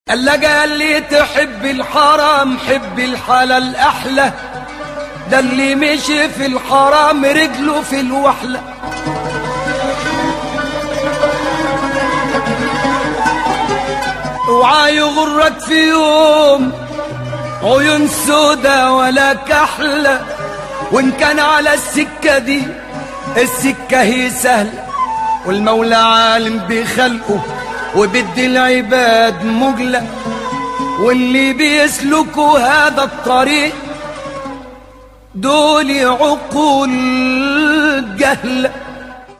قال لك قال لي تحب الحرام حب الحلال احلى ده اللي مشي في الحرام رجله في الوحله اوعى يغرك في يوم عيون سودا ولا كحلة وان كان على السكة دي السكة هي سهلة والمولى عالم بخلقه وبدي العباد مجلة واللي بيسلكوا هذا الطريق دول عقول جهله